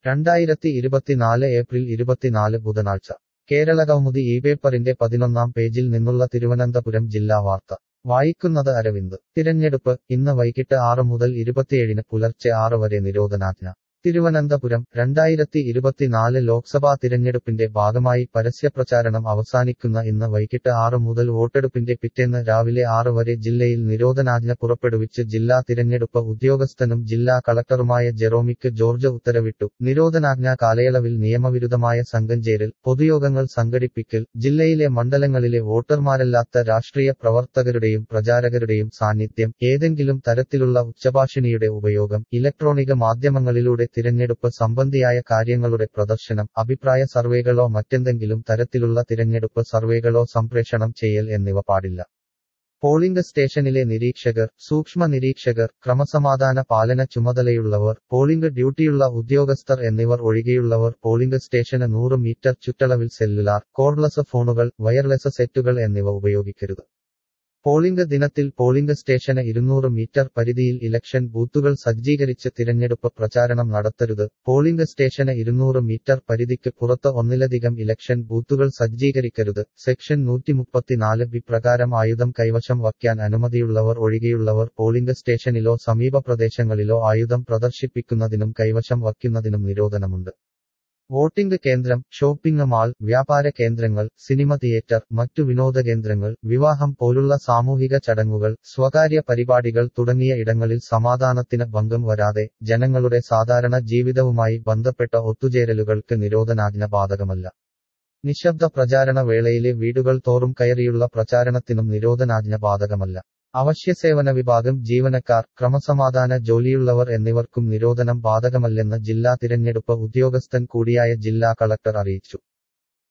രണ്ടായിരത്തി ഇരുപത്തിനാല് ഏപ്രിൽ ഇരുപത്തിനാല് ബുധനാഴ്ച കേരള കൗമുദി ഈ പേപ്പറിന്റെ പതിനൊന്നാം പേജിൽ നിന്നുള്ള തിരുവനന്തപുരം ജില്ലാ വാർത്ത വായിക്കുന്നത് അരവിന്ദ് തിരഞ്ഞെടുപ്പ് ഇന്ന് വൈകിട്ട് ആറ് മുതൽ ഇരുപത്തിയേഴിന് പുലർച്ചെ ആറ് വരെ നിരോധനാജ്ഞ തിരുവനന്തപുരം രണ്ടായിരത്തി ഇരുപത്തിനാല് ലോക്സഭാ തിരഞ്ഞെടുപ്പിന്റെ ഭാഗമായി പരസ്യപ്രചാരണം അവസാനിക്കുന്ന ഇന്ന് വൈകിട്ട് ആറ് മുതൽ വോട്ടെടുപ്പിന്റെ പിറ്റേന്ന് രാവിലെ ആറ് വരെ ജില്ലയിൽ നിരോധനാജ്ഞ പുറപ്പെടുവിച്ച് ജില്ലാ തിരഞ്ഞെടുപ്പ് ഉദ്യോഗസ്ഥനും ജില്ലാ കളക്ടറുമായ ജെറോമിക്ക് ജോർജ് ഉത്തരവിട്ടു നിരോധനാജ്ഞ കാലയളവിൽ നിയമവിരുദ്ധമായ സംഘം ചേരൽ പൊതുയോഗങ്ങൾ സംഘടിപ്പിക്കൽ ജില്ലയിലെ മണ്ഡലങ്ങളിലെ വോട്ടർമാരല്ലാത്ത രാഷ്ട്രീയ പ്രവർത്തകരുടെയും പ്രചാരകരുടെയും സാന്നിധ്യം ഏതെങ്കിലും തരത്തിലുള്ള ഉച്ചഭാഷിണിയുടെ ഉപയോഗം ഇലക്ട്രോണിക മാധ്യമങ്ങളിലൂടെ തിരഞ്ഞെടുപ്പ് സംബന്ധിയായ കാര്യങ്ങളുടെ പ്രദർശനം അഭിപ്രായ സർവേകളോ മറ്റെന്തെങ്കിലും തരത്തിലുള്ള തിരഞ്ഞെടുപ്പ് സർവേകളോ സംപ്രേഷണം ചെയ്യൽ എന്നിവ പാടില്ല പോളിംഗ് സ്റ്റേഷനിലെ നിരീക്ഷകർ സൂക്ഷ്മ നിരീക്ഷകർ ക്രമസമാധാന പാലന ചുമതലയുള്ളവർ പോളിംഗ് ഡ്യൂട്ടിയുള്ള ഉദ്യോഗസ്ഥർ എന്നിവർ ഒഴികെയുള്ളവർ പോളിംഗ് സ്റ്റേഷന് നൂറ് മീറ്റർ ചുറ്റളവിൽ സെല്ലുലാർ കോർഡ്ലെസ് ഫോണുകൾ വയർലെസ് സെറ്റുകൾ എന്നിവ ഉപയോഗിക്കരുത് പോളിംഗ് ദിനത്തിൽ പോളിംഗ് സ്റ്റേഷന് ഇരുന്നൂറ് മീറ്റർ പരിധിയിൽ ഇലക്ഷൻ ബൂത്തുകൾ സജ്ജീകരിച്ച് തിരഞ്ഞെടുപ്പ് പ്രചാരണം നടത്തരുത് പോളിംഗ് സ്റ്റേഷന് ഇരുന്നൂറ് മീറ്റർ പരിധിക്ക് പുറത്ത് ഒന്നിലധികം ഇലക്ഷൻ ബൂത്തുകൾ സജ്ജീകരിക്കരുത് സെക്ഷൻ നൂറ്റിമുപ്പത്തിനാല് ബി പ്രകാരം ആയുധം കൈവശം വയ്ക്കാൻ അനുമതിയുള്ളവർ ഒഴികെയുള്ളവർ പോളിംഗ് സ്റ്റേഷനിലോ സമീപ പ്രദേശങ്ങളിലോ ആയുധം പ്രദർശിപ്പിക്കുന്നതിനും കൈവശം വയ്ക്കുന്നതിനും നിരോധനമുണ്ട് വോട്ടിംഗ് കേന്ദ്രം ഷോപ്പിംഗ് മാൾ വ്യാപാര കേന്ദ്രങ്ങൾ സിനിമ തിയേറ്റർ മറ്റു വിനോദ കേന്ദ്രങ്ങൾ വിവാഹം പോലുള്ള സാമൂഹിക ചടങ്ങുകൾ സ്വകാര്യ പരിപാടികൾ തുടങ്ങിയ ഇടങ്ങളിൽ സമാധാനത്തിന് ഭംഗം വരാതെ ജനങ്ങളുടെ സാധാരണ ജീവിതവുമായി ബന്ധപ്പെട്ട ഒത്തുചേരലുകൾക്ക് നിരോധനാജ്ഞ ബാധകമല്ല നിശബ്ദ പ്രചാരണ വേളയിലെ വീടുകൾ തോറും കയറിയുള്ള പ്രചാരണത്തിനും നിരോധനാജ്ഞ ബാധകമല്ല അവശ്യസേവന വിഭാഗം ജീവനക്കാർ ക്രമസമാധാന ജോലിയുള്ളവർ എന്നിവർക്കും നിരോധനം ബാധകമല്ലെന്ന് ജില്ലാ തിരഞ്ഞെടുപ്പ് ഉദ്യോഗസ്ഥൻ കൂടിയായ ജില്ലാ കളക്ടർ അറിയിച്ചു